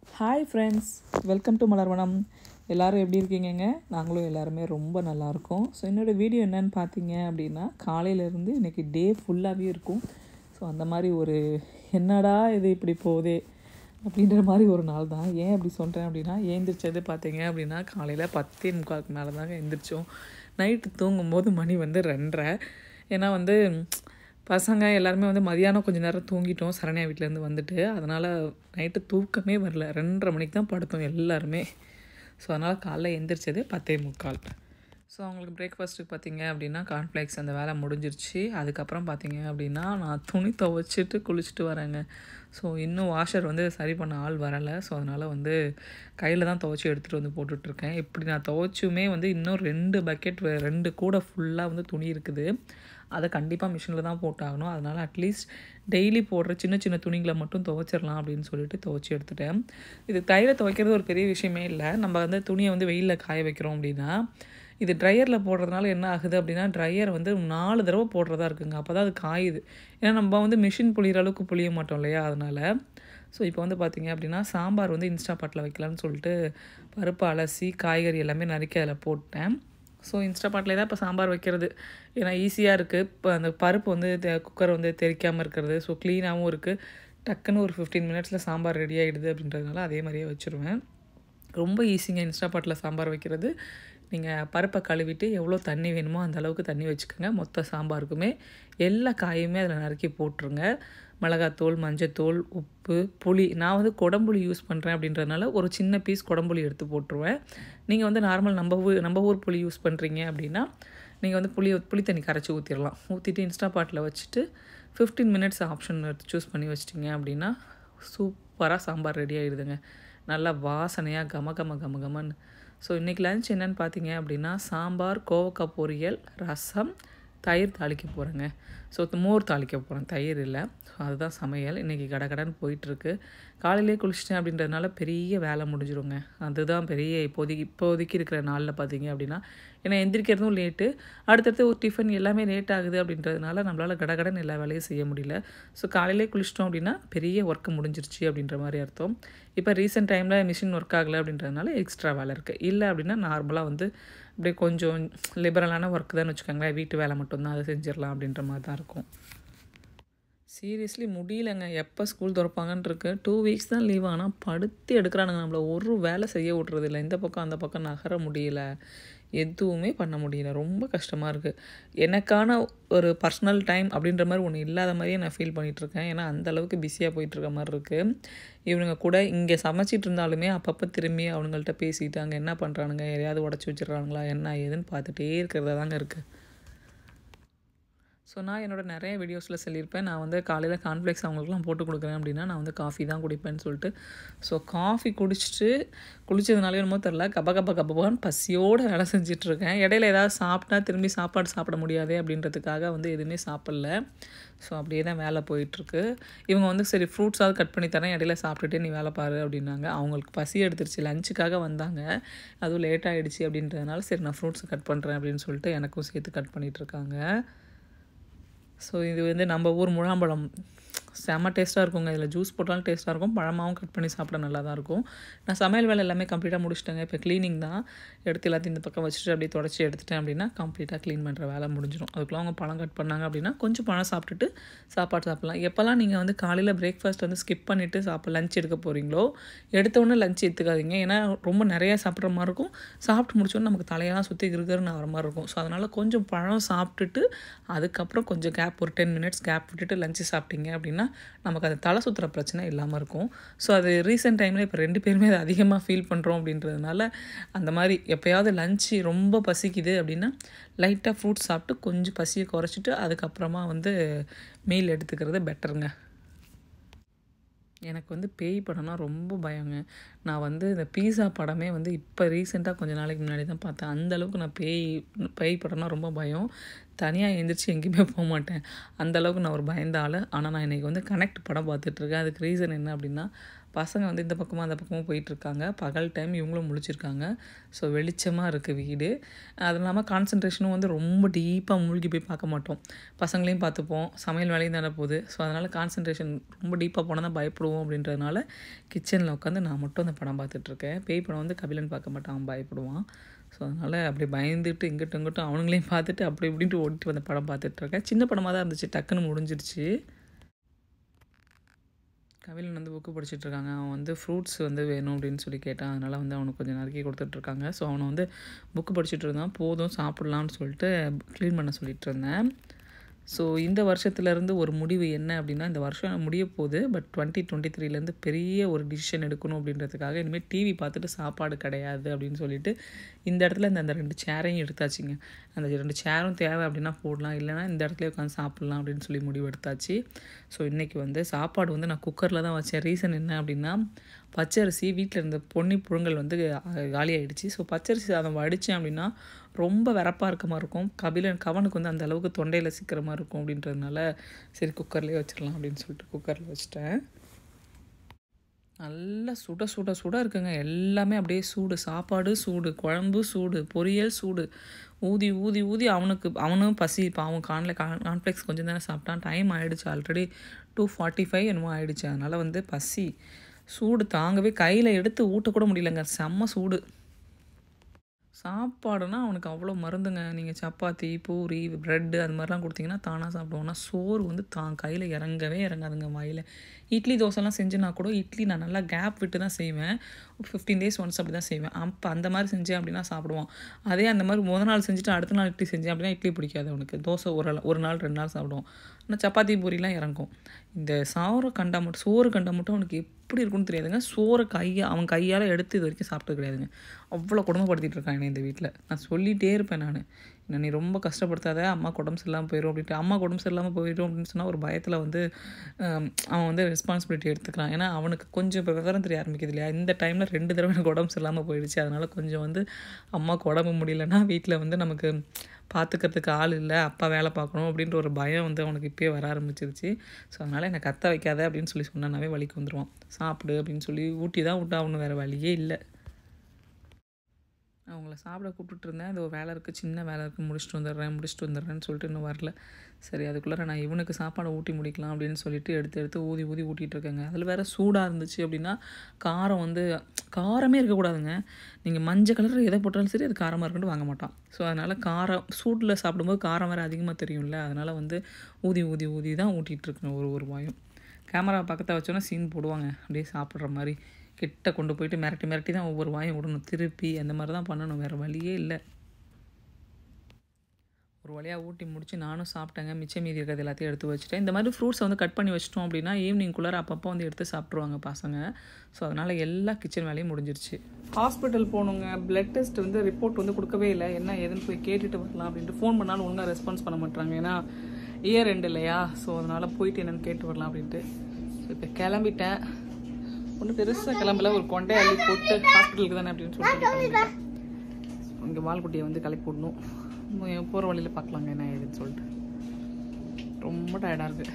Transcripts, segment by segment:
hi friends welcome to Malarvanam எல்லாரும் எப்படி இருக்கீங்கங்க நாங்களும் எல்லாருமே ரொம்ப நல்லா இருக்கோம் ஸோ என்னோடய வீடியோ என்னன்னு பார்த்தீங்க அப்படின்னா காலையிலேருந்து இன்றைக்கி டே ஃபுல்லாகவே இருக்கும் ஸோ அந்த மாதிரி ஒரு என்னடா இது இப்படி போகுதே அப்படின்ற மாதிரி ஒரு நாள் தான் ஏன் அப்படி சொல்கிறேன் அப்படின்னா ஏந்திரிச்சது பார்த்தீங்க அப்படின்னா காலையில் பத்தே முக்காலுக்கு மேலே தாங்க எந்திரிச்சோம் நைட்டு தூங்கும்போது மணி வந்து ரெண்டரை ஏன்னா வந்து பசங்க எல்லாருமே வந்து மதியானம் கொஞ்ச நேரம் தூங்கிட்டோம் சரண்யா வீட்டிலேருந்து வந்துட்டு அதனால் நைட்டு தூக்கமே வரல ரெண்டரை மணிக்கு தான் படுத்தோம் எல்லாருமே ஸோ அதனால் காலைல எந்திரிச்சது பத்தே முக்கால் ஸோ அவங்களுக்கு பிரேக்ஃபாஸ்ட்டுக்கு பார்த்தீங்க அப்படின்னா கார்ன்ஃப்ளேக்ஸ் அந்த வேலை முடிஞ்சிருச்சு அதுக்கப்புறம் பார்த்தீங்க அப்படின்னா நான் துணி துவைச்சிட்டு குளிச்சுட்டு வரேங்க ஸோ இன்னும் வாஷர் வந்து சரி பண்ண ஆள் வரலை ஸோ அதனால் வந்து கையில் தான் துவைச்சி எடுத்துகிட்டு வந்து போட்டுட்ருக்கேன் இப்படி நான் துவைச்சுமே வந்து இன்னும் ரெண்டு பக்கெட் ரெண்டு கூட ஃபுல்லாக வந்து துணி இருக்குது அதை கண்டிப்பாக மிஷினில் தான் போட்டாகணும் அதனால் அட்லீஸ்ட் டெய்லி போடுற சின்ன சின்ன துணிகளை மட்டும் துவைச்சிடலாம் அப்படின்னு சொல்லிட்டு துவைச்சி எடுத்துட்டேன் இது கையில் துவைக்கிறது ஒரு பெரிய விஷயமே இல்லை நம்ம வந்து துணியை வந்து வெயிலில் காய வைக்கிறோம் அப்படின்னா இது ட்ரையரில் போடுறதுனால என்ன ஆகுது அப்படின்னா ட்ரையர் வந்து நாலு தடவை போடுறதா இருக்குங்க அப்போ தான் அது காயுது ஏன்னா நம்ம வந்து மிஷின் புளிகிற அளவுக்கு புளிய மாட்டோம் இல்லையா அதனால் ஸோ இப்போ வந்து பார்த்திங்க அப்படின்னா சாம்பார் வந்து இன்ஸ்டா பாட்டில் வைக்கலான்னு சொல்லிட்டு பருப்பு அலசி காய்கறி எல்லாமே நறுக்கி அதில் போட்டேன் ஸோ இன்ஸ்டா பாட்டில் தான் இப்போ சாம்பார் வைக்கிறது ஏன்னா ஈஸியாக இருக்குது இப்போ அந்த பருப்பு வந்து குக்கர் வந்து தெரிக்காமல் இருக்கிறது ஸோ க்ளீனாகவும் இருக்குது டக்குன்னு ஒரு ஃபிஃப்டீன் மினிட்ஸில் சாம்பார் ரெடி ஆகிடுது அப்படின்றதுனால அதே மாதிரியே வச்சுருவேன் ரொம்ப ஈஸிங்க இன்ஸ்டா பாட்டில் சாம்பார் வைக்கிறது நீங்கள் பருப்பை கழுவிட்டு எவ்வளோ தண்ணி வேணுமோ அந்த அளவுக்கு தண்ணி வச்சுக்கோங்க மொத்த சாம்பாருக்குமே எல்லா காயுமே அதில் நறுக்கி போட்டுருங்க மிளகாத்தூள் மஞ்சத்தூள் உப்பு புளி நான் வந்து குடம்புளி யூஸ் பண்ணுறேன் அப்படின்றதுனால ஒரு சின்ன பீஸ் குடம்புளி எடுத்து போட்டுருவேன் நீங்கள் வந்து நார்மல் நம்ம ஊர் நம்ம ஊர் புளி யூஸ் பண்ணுறீங்க அப்படின்னா நீங்கள் வந்து புளி புளி தண்ணி கரைச்சி ஊற்றிடலாம் ஊற்றிட்டு இன்ஸ்டா பாட்டில் வச்சுட்டு ஃபிஃப்டீன் மினிட்ஸ் ஆப்ஷன் எடுத்து சூஸ் பண்ணி வச்சிட்டிங்க அப்படின்னா சூப்பராக சாம்பார் ரெடி ஆகிடுதுங்க நல்லா வாசனையாக கம கம கம கமன்னு ஸோ இன்றைக்கி லஞ்ச் என்னென்னு பார்த்தீங்க அப்படின்னா சாம்பார் கோவக்காய் பொரியல் ரசம் தயிர் தாளிக்க போகிறேங்க ஸோ மோர் தாளிக்க போகிறேன் தயிர் இல்லை ஸோ அதுதான் சமையல் இன்றைக்கி கடை கடன் போயிட்டுருக்கு காலையிலே குளிச்சிட்டேன் அப்படின்றதுனால பெரிய வேலை முடிஞ்சிருங்க அதுதான் பெரிய இப்போதைக்கு இப்போதைக்கு இருக்கிற நாளில் பார்த்தீங்க அப்படின்னா ஏன்னா எந்திரிக்கிறதும் லேட்டு அடுத்தடுத்து ஒரு டிஃபன் எல்லாமே லேட் ஆகுது அப்படின்றதுனால நம்மளால் கடகடன் எல்லா வேலையும் செய்ய முடியல ஸோ காலையிலே குளிச்சிட்டோம் அப்படின்னா பெரிய ஒர்க்கு முடிஞ்சிருச்சு அப்படின்ற மாதிரி அர்த்தம் இப்போ ரீசெண்ட் டைமில் மிஷின் ஒர்க் ஆகலை அப்படின்றதுனால எக்ஸ்ட்ரா வேலை இருக்குது இல்லை அப்படின்னா நார்மலாக வந்து அப்படியே கொஞ்சம் லிபரலான ஒர்க் தான் வச்சுக்கோங்களேன் வீட்டு வேலை மட்டும்தான் அதை செஞ்சிடலாம் அப்படின்ற மாதிரி தான் இருக்கும் சீரியஸ்லி முடியலங்க எப்போ ஸ்கூல் திறப்பாங்கன்னு இருக்கு டூ வீக்ஸ் தான் லீவ் ஆனால் படுத்து எடுக்கிறானுங்க நம்மளை ஒரு வேலை செய்ய விட்றதில்ல இந்த பக்கம் அந்த பக்கம் நகர முடியல எதுவுமே பண்ண முடியல ரொம்ப கஷ்டமாக இருக்குது எனக்கான ஒரு பர்சனல் டைம் அப்படின்ற மாதிரி ஒன்று இல்லாத மாதிரியே நான் ஃபீல் பண்ணிகிட்ருக்கேன் ஏன்னா அந்த அளவுக்கு பிஸியாக போயிட்டுருக்க மாதிரி இருக்குது இவனுங்க கூட இங்கே சமைச்சிட்டு இருந்தாலுமே அப்பப்போ திரும்பி அவனுங்கள்ட்ட பேசிட்டு அங்கே என்ன பண்ணுறானுங்க எதையாவது உடச்சி வச்சிடறானுங்களா என்ன ஏதுன்னு பார்த்துட்டே இருக்கிறதா தாங்க இருக்குது ஸோ நான் என்னோடய நிறைய வீடியோஸில் சொல்லியிருப்பேன் நான் வந்து காலையில் கான்ஃப்ளெக்ஸ் அவங்களுக்குலாம் போட்டு கொடுக்குறேன் அப்படின்னா நான் வந்து காஃபி தான் குடிப்பேன்னு சொல்லிட்டு ஸோ காஃபி குடிச்சிட்டு குளிச்சதுனாலே என்னமோ தெரில கப கப கபபான்னு பசியோடு வேலை செஞ்சிட்ருக்கேன் இடையில ஏதாவது சாப்பிட்டா திரும்பி சாப்பாடு சாப்பிட முடியாதே அப்படின்றதுக்காக வந்து எதுவுமே சாப்பிடல ஸோ அப்படியே தான் வேலை போயிட்டுருக்கு இவங்க வந்து சரி ஃப்ரூட்ஸாவது கட் பண்ணி தரேன் இடையில சாப்பிட்டுட்டே நீ வேலை பாரு அப்படின்னாங்க அவங்களுக்கு பசி எடுத்துருச்சு லஞ்சுக்காக வந்தாங்க அதுவும் லேட் ஆகிடுச்சு அப்படின்றதுனால சரி நான் ஃப்ரூட்ஸ் கட் பண்ணுறேன் அப்படின்னு சொல்லிட்டு எனக்கும் சேர்த்து கட் பண்ணிகிட்ருக்காங்க ஸோ இது வந்து நம்ம ஊர் முழாம்பழம் செம்ம டேஸ்ட்டாக இருக்குங்க இதில் ஜூஸ் போட்டாலும் டேஸ்ட்டாக இருக்கும் பழமாவும் கட் பண்ணி சாப்பிட நல்லா தான் இருக்கும் நான் சமையல் வேலை எல்லாமே கம்ப்ளீட்டாக முடிச்சிட்டேங்க இப்போ க்ளீனிங் தான் எடுத்து எல்லாத்தையும் இந்த பக்கம் வச்சுட்டு அப்படியே தொடச்சி எடுத்துட்டேன் அப்படின்னா கம்ப்ளீட்டாக க்ளீன் பண்ணுற வேலை முடிஞ்சிடும் அதுக்குள்ள அவங்க பழம் கட் பண்ணாங்க அப்படின்னா கொஞ்சம் பழம் சாப்பிட்டுட்டு சாப்பாடு சாப்பிட்லாம் எப்போல்லாம் நீங்கள் வந்து காலையில் பிரேக்ஃபாஸ்ட் வந்து ஸ்கிப் பண்ணிவிட்டு சாப்பிட லஞ்ச் எடுக்க போகிறீங்களோ எடுத்தோடனே லஞ்ச் எடுத்துக்காதீங்க ஏன்னா ரொம்ப நிறையா சாப்பிட்ற மாதிரி இருக்கும் சாப்பிட்டு முடிச்சோன்னே நமக்கு தலையெல்லாம் சுற்றி கிருகருன்னு ஆகிற மாதிரி இருக்கும் ஸோ அதனால் கொஞ்சம் பழம் சாப்பிட்டுட்டு அதுக்கப்புறம் கொஞ்சம் கேப் ஒரு டென் மினிட்ஸ் கேப் விட்டுட்டு லஞ்சு சாப்பிட்டீங்க அப்படின்னா நமக்கு அது தலை சுற்றுற பிரச்சனை இல்லாமல் இருக்கும் ஸோ அது ரீசெண்ட் டைமில் இப்போ ரெண்டு பேருமே அதை அதிகமாக ஃபீல் பண்ணுறோம் அப்படின்றதுனால அந்த மாதிரி எப்போயாவது லஞ்சு ரொம்ப பசிக்குது அப்படின்னா லைட்டாக ஃப்ரூட்ஸ் சாப்பிட்டு கொஞ்சம் பசியை குறைச்சிட்டு அதுக்கப்புறமா வந்து மீல் எடுத்துக்கிறது பெட்டருங்க எனக்கு வந்து பேய் படம்னா ரொம்ப பயங்க நான் வந்து இந்த பீஸா படமே வந்து இப்போ ரீசெண்டாக கொஞ்ச நாளைக்கு முன்னாடி தான் பார்த்தேன் அந்தளவுக்கு நான் பேய் பேய் படம்னா ரொம்ப பயம் தனியாக எழுந்திரிச்சு எங்கேயுமே போக மாட்டேன் அந்தளவுக்கு நான் ஒரு பயந்த ஆள் ஆனால் நான் இன்றைக்கி வந்து கனெக்ட் படம் பார்த்துட்ருக்கேன் அதுக்கு ரீசன் என்ன அப்படின்னா பசங்க வந்து இந்த பக்கமும் அந்த பக்கமும் போயிட்டுருக்காங்க பகல் டைம் இவங்களும் முழிச்சிருக்காங்க ஸோ வெளிச்சமாக இருக்குது வீடு அது இல்லாமல் கான்சன்ட்ரேஷனும் வந்து ரொம்ப டீப்பாக மூழ்கி போய் பார்க்க மாட்டோம் பசங்களையும் பார்த்துப்போம் சமையல் வேலையும் தானே போகுது ஸோ அதனால் கான்சன்ட்ரேஷன் ரொம்ப டீப்பாக போனால் தான் பயப்படுவோம் அப்படின்றதுனால கிச்சனில் உட்காந்து நான் மட்டும் அந்த படம் பார்த்துட்ருக்கேன் பேய் படம் வந்து கபிலன் பார்க்க மாட்டான் அவன் பயப்படுவான் ஸோ அதனால் அப்படி பயந்துட்டு இங்கிட்டும் இங்கிட்டும் அவனுங்களையும் பார்த்துட்டு அப்படி இப்படின்ட்டு ஓடிட்டு வந்த படம் பார்த்துட்ருக்கேன் சின்ன படமாக தான் இருந்துச்சு டக்குன்னு முடிஞ்சிருச்சு கவிலன் வந்து புக்கு படிச்சுட்ருக்காங்க அவன் வந்து ஃப்ரூட்ஸ் வந்து வேணும் அப்படின்னு சொல்லி கேட்டான் அதனால் வந்து அவனுக்கு கொஞ்சம் நறுக்கி கொடுத்துட்ருக்காங்க ஸோ அவனை வந்து புக்கு படிச்சுட்டு இருந்தான் போதும் சாப்பிட்லான்னு சொல்லிட்டு க்ளீன் பண்ண சொல்லிட்டு இருந்தேன் ஸோ இந்த வருஷத்துலேருந்து ஒரு முடிவு என்ன அப்படின்னா இந்த வருஷம் முடிய போகுது பட் டுவெண்ட்டி டுவெண்ட்டி த்ரீலேருந்து பெரிய ஒரு டிசிஷன் எடுக்கணும் அப்படின்றதுக்காக இனிமேல் டிவி பார்த்துட்டு சாப்பாடு கிடையாது அப்படின்னு சொல்லிட்டு இந்த இடத்துல இந்த அந்த ரெண்டு சேரையும் எடுத்தாச்சுங்க அந்த ரெண்டு சேரும் தேவை அப்படின்னா போடலாம் இல்லைனா இந்த இடத்துல உட்காந்து சாப்பிட்லாம் அப்படின்னு சொல்லி முடிவு எடுத்தாச்சு ஸோ இன்றைக்கி வந்து சாப்பாடு வந்து நான் குக்கரில் தான் வச்சேன் ரீசன் என்ன அப்படின்னா பச்சரிசி வீட்டில் இருந்த பொன்னி புழுங்கல் வந்து காலியாகிடுச்சு ஸோ பச்சரிசி சாதம் வடித்தேன் அப்படின்னா ரொம்ப வரப்பாக இருக்க மாதிரி இருக்கும் கபிலன் கவனுக்கு வந்து அந்த அளவுக்கு தொண்டையில் சிக்கிற மாதிரி இருக்கும் அப்படின்றதுனால சரி குக்கர்லேயே வச்சிடலாம் அப்படின்னு சொல்லிட்டு குக்கரில் வச்சுட்டேன் நல்லா சுட சுட சுட இருக்குங்க எல்லாமே அப்படியே சூடு சாப்பாடு சூடு குழம்பு சூடு பொரியல் சூடு ஊதி ஊதி ஊதி அவனுக்கு அவனும் பசி இப்போ அவன் கான்ல கான்ஃப்ளெக்ஸ் கொஞ்சம் தானே சாப்பிட்டான் டைம் ஆகிடுச்சு ஆல்ரெடி டூ ஃபார்ட்டி ஃபைவ் என்னமோ ஆகிடுச்சு அதனால் வந்து பசி சூடு தாங்கவே கையில் எடுத்து ஊட்டக்கூட முடியலங்க செம்ம சூடு சாப்பாடுனா அவனுக்கு அவ்வளோ மருந்துங்க நீங்கள் சப்பாத்தி பூரி ப்ரெட்டு அது மாதிரிலாம் கொடுத்தீங்கன்னா தானாக சாப்பிடுவோம்னா சோறு வந்து தான் கையில் இறங்கவே இறங்காதுங்க வாயில் இட்லி தோசைலாம் செஞ்சுனா கூட இட்லி நான் நல்லா கேப் விட்டு தான் செய்வேன் ஒரு ஃபிஃப்டீன் டேஸ் ஒன்ஸ் அப்படி தான் செய்வேன் அப்போ அந்த மாதிரி செஞ்சேன் அப்படின்னா சாப்பிடுவான் அதே அந்த மாதிரி முத நாள் செஞ்சுட்டு அடுத்த நாள் இட்லி செஞ்சேன் அப்படின்னா இட்லி பிடிக்காது அவனுக்கு தோசை ஒரு ஒரு நாள் ரெண்டு நாள் சாப்பிடுவோம் ஆனால் சப்பாத்தி பூரிலாம் இறங்கும் இந்த சோறு கண்டா மட்டும் சோறு கண்டா மட்டும் அவனுக்கு எப்படி இருக்குன்னு தெரியாதுங்க சோறை கையை அவன் கையால் எடுத்து இது வரைக்கும் சாப்பிட்டது கிடையாதுங்க அவ்வளோ கொடுமைப்படுத்திட்டு இருக்கான் என்னை இந்த வீட்டில் நான் சொல்லிகிட்டே இருப்பேன் நான் என்ன நீ ரொம்ப கஷ்டப்படுத்தாத அம்மா உடம்பு சரியில்லாமல் போயிடும் அப்படின்ட்டு அம்மா உடம்பு சரியில்லாமல் போயிடும் அப்படின்னு சொன்னால் ஒரு பயத்தில் வந்து அவன் வந்து ரெஸ்பான்சிபிலிட்டி எடுத்துக்கிறான் ஏன்னா அவனுக்கு கொஞ்சம் இப்போ விவரம் தெரிய ஆரம்பிக்குது இல்லையா இந்த டைமில் ரெண்டு தடவை எனக்கு உடம்பு சரியில்லாமல் போயிடுச்சு அதனால் கொஞ்சம் வந்து அம்மாவுக்கு உடம்பு முடியலன்னா வீட்டில் வந்து நமக்கு பார்த்துக்கிறதுக்கு ஆள் இல்லை அப்பா வேலை பார்க்கணும் அப்படின்ற ஒரு பயம் வந்து அவனுக்கு இப்போயே வர ஆரம்பிச்சிருச்சு ஸோ அதனால் என்னை கத்த வைக்காத அப்படின்னு சொல்லி சொன்னாவே வலிக்கு வந்துடுவான் சாப்பிடு அப்படின்னு சொல்லி ஊட்டி தான் விட்டா ஒன்றும் வேறு வழியே இல்லை அவங்கள சாப்பிட கூப்பிட்டுட்டு இருந்தேன் அது ஒரு வேலை இருக்குது சின்ன வேலை இருக்குது முடிச்சுட்டு வந்துடுறேன் முடிச்சுட்டு வந்துடுறேன்னு சொல்லிட்டு இன்னும் வரல சரி அதுக்குள்ளே நான் இவனுக்கு சாப்பாடை ஊட்டி முடிக்கலாம் அப்படின்னு சொல்லிட்டு எடுத்து எடுத்து ஊதி ஊதி ஊட்டிகிட்டு இருக்கேங்க அதில் வேறு சூடாக இருந்துச்சு அப்படின்னா காரம் வந்து காரமே இருக்கக்கூடாதுங்க நீங்கள் மஞ்சள் கலர் எதை போட்டாலும் சரி அது காரமாக இருக்குன்னு வாங்க மாட்டான் ஸோ அதனால் காரம் சூட்டில் சாப்பிடும்போது காரம் வேறு அதிகமாக தெரியும்ல அதனால் வந்து ஊதி ஊதி ஊதி தான் ஊட்டிகிட்டு இருக்கேன் ஒரு ஒரு வாயும் கேமரா பக்கத்தில் வச்சோன்னா சீன் போடுவாங்க அப்படியே சாப்பிட்ற மாதிரி கிட்ட கொண்டு போயிட்டு மிரட்டி மிரட்டி தான் ஒவ்வொரு வாயும் விடணும் திருப்பி அந்த மாதிரி தான் பண்ணணும் வேறு வழியே இல்லை ஒரு வழியாக ஊட்டி முடிச்சு நானும் சாப்பிட்டேங்க மிச்சம் மீதி இருக்கிறது எல்லாத்தையும் எடுத்து வச்சுட்டேன் இந்த மாதிரி ஃப்ரூட்ஸை வந்து கட் பண்ணி வச்சிட்டோம் அப்படின்னா ஈவினிங்குள்ளார அப்பப்போ வந்து எடுத்து சாப்பிட்ருவாங்க பசங்க ஸோ அதனால் எல்லா கிச்சன் வேலையும் முடிஞ்சிருச்சு ஹாஸ்பிட்டல் போகணுங்க பிளட் டெஸ்ட் வந்து ரிப்போர்ட் வந்து கொடுக்கவே இல்லை என்ன ஏதுன்னு போய் கேட்டுட்டு வரலாம் அப்படின்ட்டு ஃபோன் பண்ணாலும் ஒழுங்காக ரெஸ்பான்ஸ் பண்ண மாட்டாங்க ஏன்னா இயர் ரெண்டு இல்லையா ஸோ அதனால் போயிட்டு என்னென்னு கேட்டு வரலாம் அப்படின்ட்டு ஸோ இப்போ கிளம்பிட்டேன் ஒன்றும் பெருசாக கிளம்பல ஒரு கொண்டை அள்ளி போட்டு ஹாஸ்பிட்டலுக்கு தானே அப்படின்னு சொல்லிட்டு இங்கே வால்குட்டியை வந்து கிளப்பி விடணும் போகிற வழியில் பார்க்கலாங்க என்ன ஏதுன்னு சொல்லிட்டு ரொம்ப டயர்டாக இருக்குது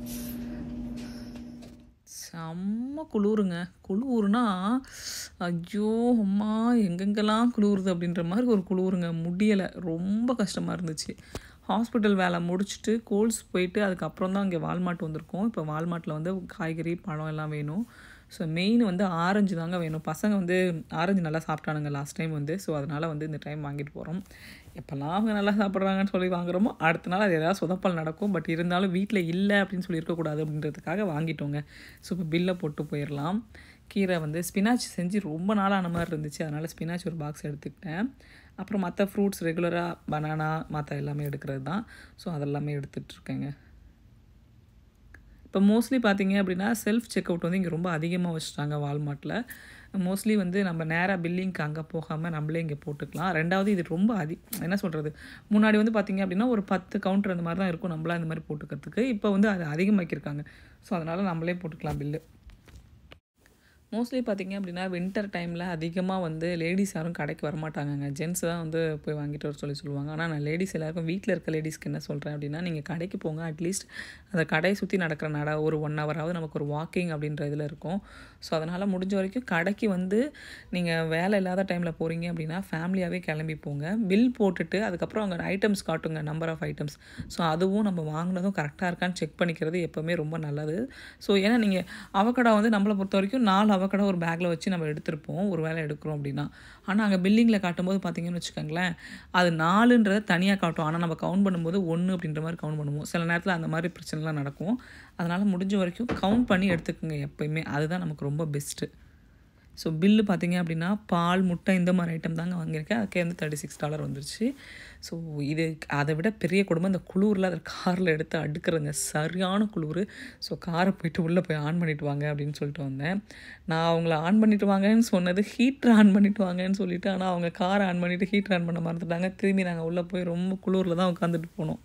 செம்ம குளிருங்க குளிர்னா ஐயோ அம்மா எங்கெங்கெல்லாம் குளிருது அப்படின்ற மாதிரி ஒரு குளிருங்க முடியலை ரொம்ப கஷ்டமாக இருந்துச்சு ஹாஸ்பிட்டல் வேலை முடிச்சுட்டு கோல்ஸ் போயிட்டு அதுக்கப்புறம் தான் இங்கே வால்மார்ட் வந்திருக்கோம் இப்போ வால்மார்ட்டில் வந்து காய்கறி பழம் எல்லாம் வேணும் ஸோ மெயின் வந்து ஆரஞ்சு தாங்க வேணும் பசங்க வந்து ஆரஞ்சு நல்லா சாப்பிட்டானுங்க லாஸ்ட் டைம் வந்து ஸோ அதனால் வந்து இந்த டைம் வாங்கிட்டு போகிறோம் எப்போல்லாம் அவங்க நல்லா சாப்பிட்றாங்கன்னு சொல்லி வாங்குறோமோ அடுத்த நாள் அது ஏதாவது சொதப்பல் நடக்கும் பட் இருந்தாலும் வீட்டில் இல்லை அப்படின்னு சொல்லி இருக்கக்கூடாது அப்படின்றதுக்காக வாங்கிட்டோங்க ஸோ இப்போ பில்லை போட்டு போயிடலாம் கீரை வந்து ஸ்பினாச் செஞ்சு ரொம்ப நாளான மாதிரி இருந்துச்சு அதனால் ஸ்பினாச் ஒரு பாக்ஸ் எடுத்துக்கிட்டேன் அப்புறம் மற்ற ஃப்ரூட்ஸ் ரெகுலராக பனானா மற்ற எல்லாமே எடுக்கிறது தான் ஸோ அதெல்லாமே எடுத்துகிட்ருக்கேங்க இப்போ மோஸ்ட்லி பார்த்தீங்க அப்படின்னா செல்ஃப் செக் அவுட் வந்து இங்கே ரொம்ப அதிகமாக வச்சுட்டாங்க வால்மார்ட்டில் மோஸ்ட்லி வந்து நம்ம நேராக பில்லிங்க்கு அங்கே போகாமல் நம்மளே இங்கே போட்டுக்கலாம் ரெண்டாவது இது ரொம்ப அதி என்ன சொல்கிறது முன்னாடி வந்து பார்த்திங்க அப்படின்னா ஒரு பத்து கவுண்டர் அந்த மாதிரி தான் இருக்கும் நம்மளாம் இந்த மாதிரி போட்டுக்கிறதுக்கு இப்போ வந்து அது அதிகமாக்கியிருக்காங்க ஸோ அதனால் நம்மளே போட்டுக்கலாம் பில்லு மோஸ்ட்லி பார்த்திங்க அப்படின்னா வின்டர் டைமில் அதிகமாக வந்து லேடிஸ் யாரும் கடைக்கு வரமாட்டாங்கங்க ஜென்ஸ் தான் வந்து போய் வாங்கிட்டு வர சொல்லி சொல்லுவாங்க ஆனால் நான் லேடிஸ் எல்லாருக்கும் வீட்டில் இருக்க லேடிஸ்க்கு என்ன சொல்கிறேன் அப்படின்னா நீங்கள் கடைக்கு போங்க அட்லீஸ்ட் அந்த கடையை சுற்றி நடக்கிற நட ஒரு ஒன் ஹவராவது நமக்கு ஒரு வாக்கிங் அப்படின்ற இதில் இருக்கும் ஸோ அதனால் முடிஞ்ச வரைக்கும் கடைக்கு வந்து நீங்கள் வேலை இல்லாத டைமில் போகிறீங்க அப்படின்னா ஃபேமிலியாகவே கிளம்பி போங்க பில் போட்டுட்டு அதுக்கப்புறம் அங்கே ஐட்டம்ஸ் காட்டுங்க நம்பர் ஆஃப் ஐட்டம்ஸ் ஸோ அதுவும் நம்ம வாங்கினதும் கரெக்டாக இருக்கான்னு செக் பண்ணிக்கிறது எப்போவுமே ரொம்ப நல்லது ஸோ ஏன்னா நீங்கள் அவக்கடா வந்து நம்மளை பொறுத்த வரைக்கும் நாலு அவக்கடா ஒரு பேக்கில் வச்சு நம்ம எடுத்திருப்போம் ஒரு வேலை எடுக்கிறோம் அப்படின்னா ஆனால் அங்கே பில்லிங்கில் காட்டும்போது பார்த்தீங்கன்னு வச்சுக்கோங்களேன் அது நாலுன்றதை தனியாக காட்டும் ஆனால் நம்ம கவுண்ட் பண்ணும்போது ஒன்று அப்படின்ற மாதிரி கவுண்ட் பண்ணுவோம் சில நேரத்தில் அந்த மாதிரி பிரச்சனைலாம் நடக்கும் அதனால் முடிஞ்ச வரைக்கும் கவுண்ட் பண்ணி எடுத்துக்கோங்க எப்போயுமே அதுதான் நமக்கு ரொம்ப பெஸ்ட்டு ஸோ பில்லு பார்த்தீங்க அப்படின்னா பால் முட்டை இந்த மாதிரி ஐட்டம் தாங்க வாங்கியிருக்கேன் அதுக்கே வந்து தேர்ட்டி சிக்ஸ் டாலர் வந்துருச்சு ஸோ இது அதை விட பெரிய குடும்பம் இந்த குளூரில் அதை காரில் எடுத்து அடுக்கிறதுங்க சரியான குளிர் ஸோ காரை போயிட்டு உள்ளே போய் ஆன் பண்ணிட்டு வாங்க அப்படின்னு சொல்லிட்டு வந்தேன் நான் அவங்கள ஆன் பண்ணிட்டு வாங்கன்னு சொன்னது ஹீட்டர் ஆன் பண்ணிட்டு வாங்கன்னு சொல்லிட்டு ஆனால் அவங்க காரை ஆன் பண்ணிவிட்டு ஹீட்டர் ஆன் பண்ண மறந்துட்டாங்க திரும்பி நாங்கள் உள்ளே போய் ரொம்ப குளூரில் தான் உட்காந்துட்டு போனோம்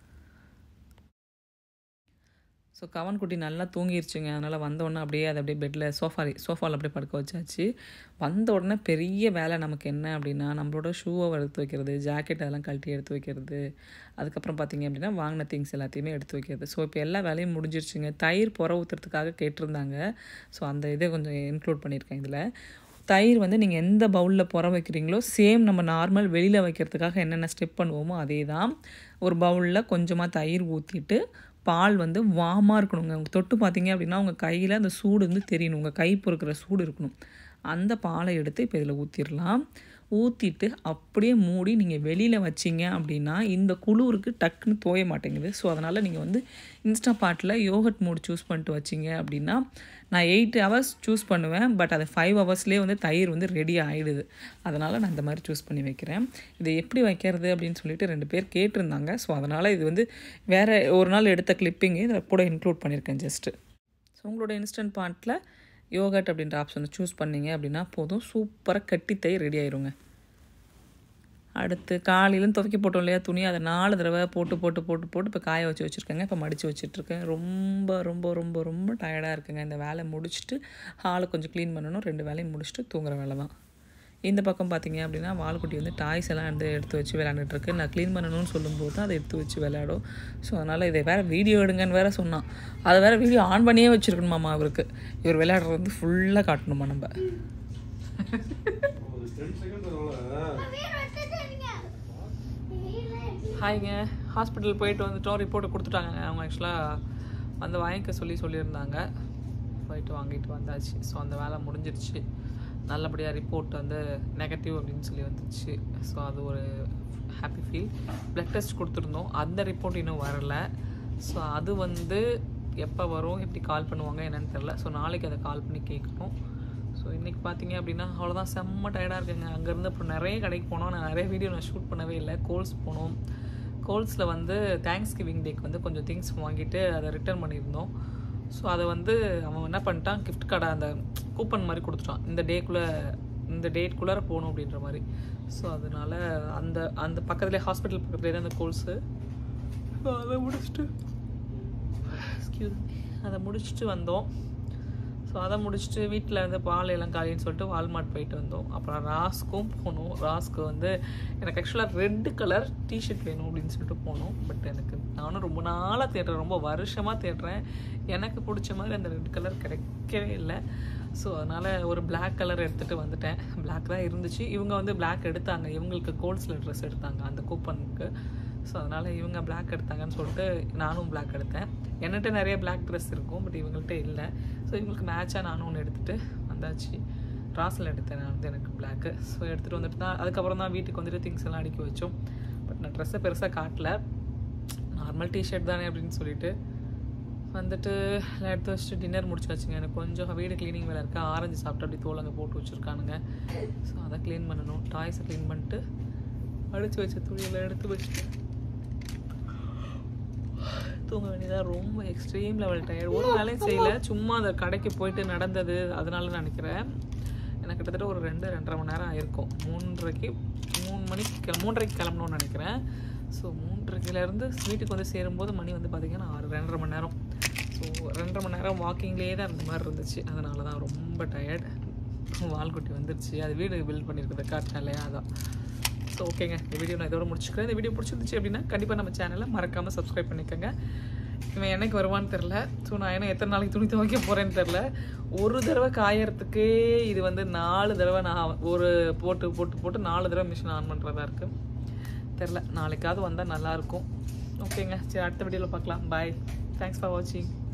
ஸோ கவன் குட்டி நல்லா தூங்கிருச்சுங்க அதனால் வந்த உடனே அப்படியே அதை அப்படியே பெட்டில் சோஃபா சோஃபாவில் அப்படியே படுக்க வச்சாச்சு வந்த உடனே பெரிய வேலை நமக்கு என்ன அப்படின்னா நம்மளோட ஷூவை எடுத்து வைக்கிறது ஜாக்கெட் அதெல்லாம் கழட்டி எடுத்து வைக்கிறது அதுக்கப்புறம் பார்த்திங்க அப்படின்னா வாங்கின திங்ஸ் எல்லாத்தையுமே எடுத்து வைக்கிறது ஸோ இப்போ எல்லா வேலையும் முடிஞ்சிருச்சுங்க தயிர் புற ஊற்றுறதுக்காக கேட்டிருந்தாங்க ஸோ அந்த இதை கொஞ்சம் இன்க்ளூட் பண்ணியிருக்கேன் இதில் தயிர் வந்து நீங்கள் எந்த பவுலில் புற வைக்கிறீங்களோ சேம் நம்ம நார்மல் வெளியில் வைக்கிறதுக்காக என்னென்ன ஸ்டெப் பண்ணுவோமோ அதே தான் ஒரு பவுலில் கொஞ்சமாக தயிர் ஊற்றிட்டு பால் வந்து வாமாக இருக்கணுங்க உங்கள் தொட்டு பார்த்தீங்க அப்படின்னா உங்கள் கையில் அந்த சூடு வந்து தெரியணும் உங்கள் கை பொறுக்கிற சூடு இருக்கணும் அந்த பாலை எடுத்து இப்போ இதில் ஊற்றிடலாம் ஊற்றிட்டு அப்படியே மூடி நீங்கள் வெளியில் வச்சிங்க அப்படின்னா இந்த குளிருக்கு டக்குன்னு தோய மாட்டேங்குது ஸோ அதனால் நீங்கள் வந்து insta bottle yogurt mode choose பண்ணிட்டு வச்சிங்க அப்படின்னா நான் எயிட் ஹவர்ஸ் சூஸ் பண்ணுவேன் பட் அது ஃபைவ் ஹவர்ஸ்லேயே வந்து தயிர் வந்து ரெடி ஆகிடுது அதனால் நான் இந்த மாதிரி சூஸ் பண்ணி வைக்கிறேன் இதை எப்படி வைக்கிறது அப்படின்னு சொல்லிட்டு ரெண்டு பேர் கேட்டிருந்தாங்க ஸோ அதனால் இது வந்து வேறு ஒரு நாள் எடுத்த கிளிப்பிங்கு இதை கூட இன்க்ளூட் பண்ணியிருக்கேன் ஜஸ்ட்டு ஸோ உங்களோட இன்ஸ்டன்ட் பாட்டில் யோகட் அப்படின்ற ஆப்ஷனை சூஸ் பண்ணிங்க அப்படின்னா போதும் சூப்பராக கட்டி தயிர் ரெடி ஆயிருங்க அடுத்து காலையிலும் துவைக்க போட்டோம் இல்லையா துணி அதை நாலு தடவை போட்டு போட்டு போட்டு போட்டு இப்போ காய வச்சு வச்சுருக்கேங்க இப்போ மடித்து வச்சுட்ருக்கேன் ரொம்ப ரொம்ப ரொம்ப ரொம்ப டயர்டாக இருக்குங்க இந்த வேலை முடிச்சுட்டு ஹாலை கொஞ்சம் க்ளீன் பண்ணணும் ரெண்டு வேலையும் முடிச்சுட்டு தூங்குற வேலை தான் இந்த பக்கம் பார்த்தீங்க அப்படின்னா வால்குட்டி வந்து டாய்ஸ் எல்லாம் வந்து எடுத்து வச்சு விளையாண்டுட்டுருக்கு நான் க்ளீன் பண்ணணும்னு சொல்லும்போது தான் அதை எடுத்து வச்சு விளையாடும் ஸோ அதனால் இதை வேறு வீடியோ எடுங்கன்னு வேறு சொன்னான் அதை வேறு வீடியோ ஆன் பண்ணியே வச்சுருக்கணுமாம்மா அவருக்கு இவர் விளையாடுறது வந்து ஃபுல்லாக காட்டணுமா நம்ம ஹாய்ங்க ஹாஸ்பிட்டல் போயிட்டு வந்துட்டோம் ரிப்போர்ட்டை கொடுத்துட்டாங்க அவங்க ஆக்சுவலாக வந்து வாங்கிக்க சொல்லி சொல்லியிருந்தாங்க போயிட்டு வாங்கிட்டு வந்தாச்சு ஸோ அந்த வேலை முடிஞ்சிருச்சு நல்லபடியாக ரிப்போர்ட் வந்து நெகட்டிவ் அப்படின்னு சொல்லி வந்துச்சு ஸோ அது ஒரு ஹாப்பி ஃபீல் ப்ளட் டெஸ்ட் கொடுத்துருந்தோம் அந்த ரிப்போர்ட் இன்னும் வரல ஸோ அது வந்து எப்போ வரும் எப்படி கால் பண்ணுவாங்க என்னன்னு தெரில ஸோ நாளைக்கு அதை கால் பண்ணி கேட்கணும் ஸோ இன்றைக்கி பார்த்தீங்க அப்படின்னா அவ்வளோதான் செம்ம டயர்டாக இருக்குங்க அங்கேருந்து அப்புறம் நிறைய கடைக்கு போனோம் நான் நிறைய வீடியோ நான் ஷூட் பண்ணவே இல்லை கோல்ஸ் போனோம் கோல்ஸில் வந்து தேங்க்ஸ் கிவிங் டேக்கு வந்து கொஞ்சம் திங்ஸ் வாங்கிட்டு அதை ரிட்டர்ன் பண்ணியிருந்தோம் ஸோ அதை வந்து அவன் என்ன பண்ணிட்டான் கிஃப்ட் கார்டை அந்த கூப்பன் மாதிரி கொடுத்துட்டான் இந்த டேக்குள்ளே இந்த டேட்குள்ளார போகணும் அப்படின்ற மாதிரி ஸோ அதனால அந்த அந்த பக்கத்துலேயே ஹாஸ்பிட்டல் பக்கத்துலேயே தான் அந்த கோல்ஸு ஸோ அதை முடிச்சுட்டு எக்ஸ்கியூஸ் அதை முடிச்சுட்டு வந்தோம் ஸோ அதை முடிச்சுட்டு வீட்டில் வந்து பால் எல்லாம் காலின்னு சொல்லிட்டு வால்மார்ட் போயிட்டு வந்தோம் அப்புறம் ராஸ்க்கும் போனோம் ராஸ்க்கு வந்து எனக்கு ஆக்சுவலாக ரெட்டு கலர் டிஷர்ட் வேணும் அப்படின்னு சொல்லிட்டு போனோம் பட் எனக்கு நானும் ரொம்ப நாளாக தேடுறேன் ரொம்ப வருஷமாக தேடுறேன் எனக்கு பிடிச்ச மாதிரி அந்த ரெட் கலர் கிடைக்கவே இல்லை ஸோ அதனால் ஒரு பிளாக் கலர் எடுத்துகிட்டு வந்துட்டேன் பிளாக் தான் இருந்துச்சு இவங்க வந்து பிளாக் எடுத்தாங்க இவங்களுக்கு கோல்ஸில் ட்ரெஸ் எடுத்தாங்க அந்த கூப்பனுக்கு ஸோ அதனால் இவங்க பிளாக் எடுத்தாங்கன்னு சொல்லிட்டு நானும் பிளாக் எடுத்தேன் என்கிட்ட நிறைய பிளாக் ட்ரெஸ் இருக்கும் பட் இவங்கள்ட்ட இல்லை ஸோ இவங்களுக்கு மேட்சாக நானும் ஒன்று எடுத்துகிட்டு வந்தாச்சு ராஸில் எடுத்தேன் நான் வந்து எனக்கு பிளாக்கு ஸோ எடுத்துகிட்டு வந்துட்டு தான் அதுக்கப்புறம் தான் வீட்டுக்கு வந்துட்டு திங்ஸ் எல்லாம் அடுக்கி வச்சோம் பட் நான் ட்ரெஸ்ஸை பெருசாக காட்டல நார்மல் டிஷர்ட் தானே அப்படின்னு சொல்லிட்டு வந்துட்டு எல்லாம் எடுத்து வச்சுட்டு டின்னர் முடிச்சு வச்சுங்க எனக்கு கொஞ்சம் வீடு க்ளீனிங் வேலை இருக்குது ஆரஞ்சு சாப்பிட்டு அப்படி தோல் அங்கே போட்டு வச்சுருக்கானுங்க ஸோ அதை க்ளீன் பண்ணணும் டாய்ஸை க்ளீன் பண்ணிட்டு அடித்து வச்ச துணியெல்லாம் எடுத்து வச்சுட்டு தூங்க வேண்டியதாக ரொம்ப எக்ஸ்ட்ரீம் லெவல் டயர்ட் ஒரு வேலையும் செய்யல சும்மா அந்த கடைக்கு போயிட்டு நடந்தது அதனால நினைக்கிறேன் எனக்கு கிட்டத்தட்ட ஒரு ரெண்டு ரெண்டரை மணி நேரம் ஆயிருக்கும் மூன்றரைக்கு மூணு மணிக்கு கிள மூன்றரைக்கு கிளம்பணும்னு நினைக்கிறேன் ஸோ மூன்றரைக்கிலேருந்து வீட்டுக்கு வந்து சேரும்போது மணி வந்து பார்த்திங்கன்னா ஆறு ரெண்டரை மணி நேரம் ஸோ ரெண்டரை மணி நேரம் வாக்கிங்லேயே தான் இருந்த மாதிரி இருந்துச்சு அதனால தான் ரொம்ப டயர்ட் வால்குட்டி வந்துருச்சு அது வீடு பில்ட் பண்ணியிருக்கிறது காட்டினேன் இல்லையா அதான் ஸோ ஓகேங்க இந்த வீடியோ நான் இதோட முடிச்சுக்கிறேன் இந்த வீடியோ பிடிச்சிருந்துச்சு அப்படின்னா கண்டிப்பாக நம்ம சேனலை மறக்காமல் சப்ஸ்கிரைப் பண்ணிக்கோங்க இவன் என்னைக்கு வருவான்னு தெரில ஸோ நான் என்ன எத்தனை நாளைக்கு துணி துவைக்க போகிறேன்னு தெரில ஒரு தடவை காயறதுக்கே இது வந்து நாலு தடவை நான் ஒரு போட்டு போட்டு போட்டு நாலு தடவை மிஷின் ஆன் பண்ணுறதா இருக்குது தெரில நாளைக்காவது வந்தால் நல்லாயிருக்கும் ஓகேங்க சரி அடுத்த வீடியோவில் பார்க்கலாம் பாய் தேங்க்ஸ் ஃபார் வாட்சிங்